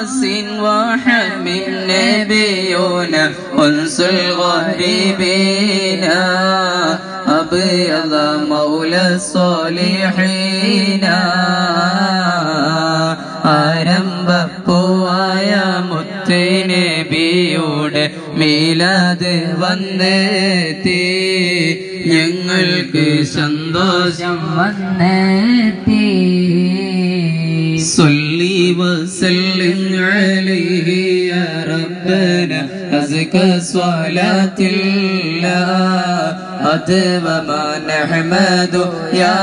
ياسين وحميم نبينا أنس الغريبين أبيض مولى الصالحين ആരംഭപ്പൂവായ മുത്തുനബിയുടെ മീലാത് വന്നെത്തി ഞങ്ങൾക്ക് സന്തോഷം വന്നെത്തി صلي وسلم عليه يا ربنا أزكى صلاة الله أدب ما نحمد يا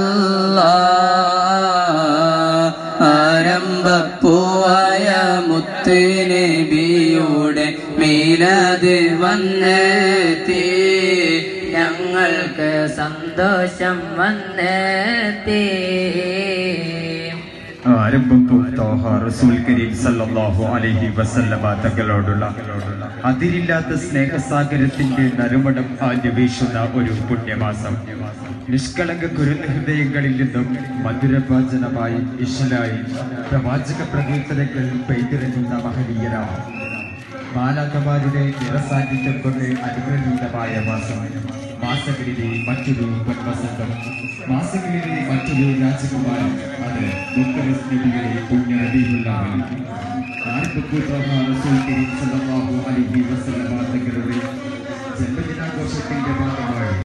الله ആരംഭപ്പൂവായ മുത്തുനബിയുടെ മീലാത് വന്നെത്തി ഞങ്ങൾക്ക് സന്തോഷം വന്നെത്തി ആരംഭപ്പൂ തോഹ റസൂൽ കരീം സല്ലല്ലാഹു അലൈഹി വസല്ലമ തങ്ങളോടുള്ള അതിരില്ലാത്ത സ്നേഹസാഗരത്തിന്റെ നറുമണം ആഞ്ഞുവീശുന്ന ഒരു പുണ്യമാസം നിഷ്കളങ്ക കുരുന്ന ഹൃദയങ്ങളിൽ നിന്നും മധുരഭാചനമായി ഇഷലായി പ്രവാചക പ്രകീർത്തനങ്ങൾ പെയ്തിറങ്ങുന്ന മഹനീയരാണ് ബാലകമാരുടെ നിറസാന്നിധ്യം കൊണ്ട് അനുഗ്രഹീതമായ മാസം മാസങ്ങളിലെ മറ്റൊരു വസന്തം മാസങ്ങളിലെ മറ്റൊരു രാജകുമാരൻ അത് മുക്കറസ് നബിയുടെ പുണ്യ നബിയുള്ള തങ്ങളുടെ ജന്മദിനാഘോഷത്തിന്റെ ഭാഗമായി